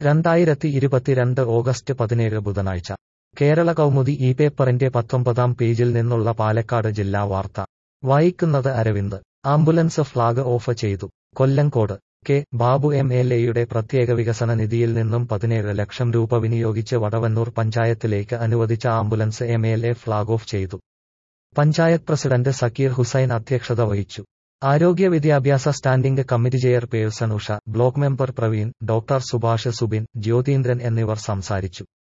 രണ്ടായിരത്തി ഇരുപത്തിരണ്ട് ഓഗസ്റ്റ് പതിനേഴ് ബുധനാഴ്ച കേരള കൗമുദി ഈ പേപ്പറിന്റെ പത്തൊമ്പതാം പേജിൽ നിന്നുള്ള പാലക്കാട് ജില്ലാ വാർത്ത വായിക്കുന്നത് അരവിന്ദ് ആംബുലൻസ് ഫ്ളാഗ് ഓഫ് ചെയ്തു Kollengode K Babu M L എയുടെ പ്രത്യേക വികസന നിധിയിൽ നിന്നും പതിനേഴ് ലക്ഷം രൂപ വിനിയോഗിച്ച് വടവന്നൂർ പഞ്ചായത്തിലേക്ക് അനുവദിച്ച ambulance M L A flag off ചെയ്തു പഞ്ചായത്ത് പ്രസിഡന്റ് സക്കീർ ഹുസൈൻ അധ്യക്ഷത വഹിച്ചു ആരോഗ്യ വിദ്യാഭ്യാസ standing committee chairperson Usha block member Praveen doctor Subhash Subin Jyothindran എന്നിവർ സംസാരിച്ചു